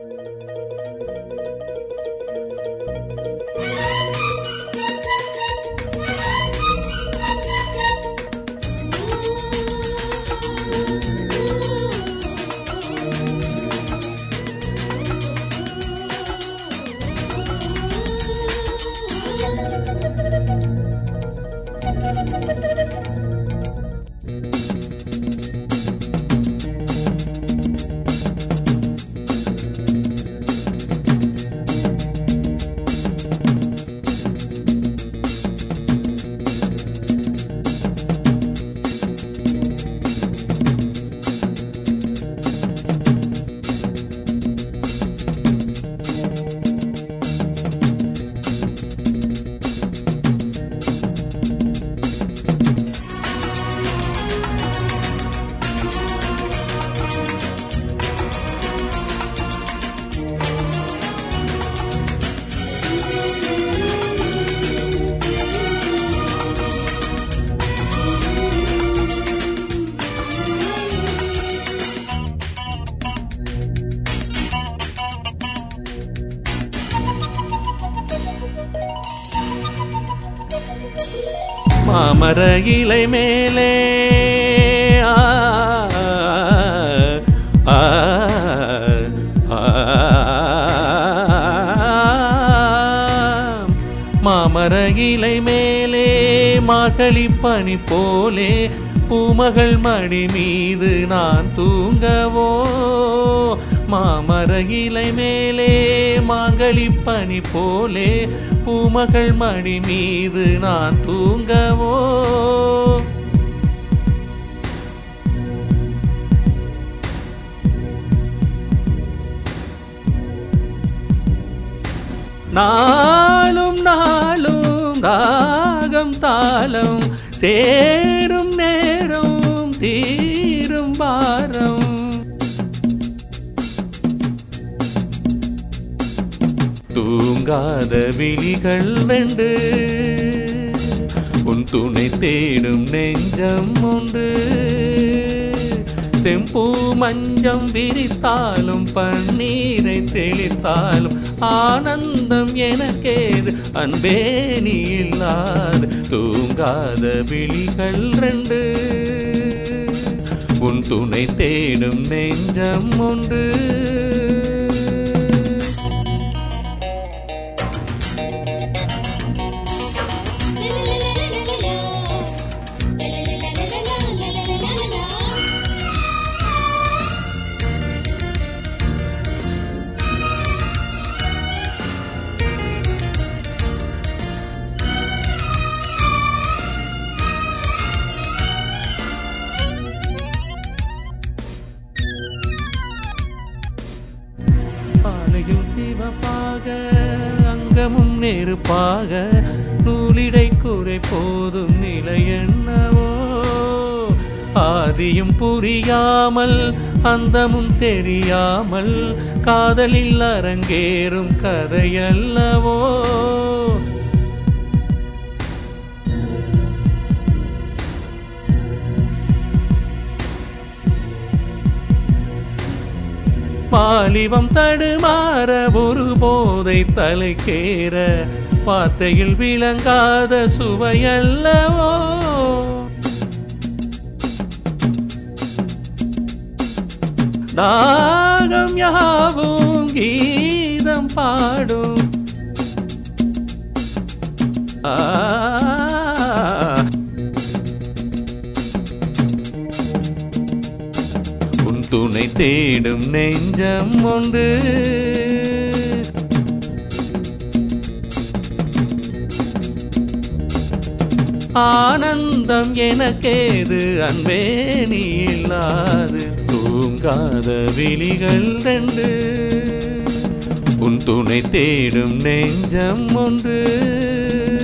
மாமர இலை மேலே ஆ, ஆ, ஆ, மாமர இலை மேலே மார்கழி பனி போலே பூமகள் மடி மீது நான் தூங்கவோ மாமர இலை மேலே மாங்கழி பனி போலே பூமகள் மடி மீது நான் தூங்கவோ நாளும் நாளும் ராகம் தாளம் சேரும் நேரம் தீரும் பாரம் தூங்காத விழிகள் வெண்டு உன் துணை தேடும் நெஞ்சம் உண்டு செம்பூ மஞ்சம் விரித்தாலும் பன்னீரை தெளித்தாலும் ஆனந்தம் எனக்கேது அன்பே நீ இல்லாது தூங்காத விழிகள் ரெண்டு உன் துணை தேடும் நெஞ்சம் உண்டு பாலையும் சிவப்பாக அங்கமும் நெருப்பாக நூலிடை குறை போதும் நிலை என்னவோ ஆதியும் புரியாமல் அந்தமும் தெரியாமல் காதலில் அரங்கேறும் கதையல்லவோ பாலிவம் தடுமாற ஒரு போதை தலைக்கேற வார்த்தையில் விளங்காத சுவையல்லவோ தாகம் யாவும் கீதம் பாடும் ஆ உன் துணை தேடும் நெஞ்சம் உண்டு ஆனந்தம் எனக்கேது அன்பே நீ இல்லாது தூங்காத விழிகள் ரெண்டு உன் துணை தேடும் நெஞ்சம் ஒன்று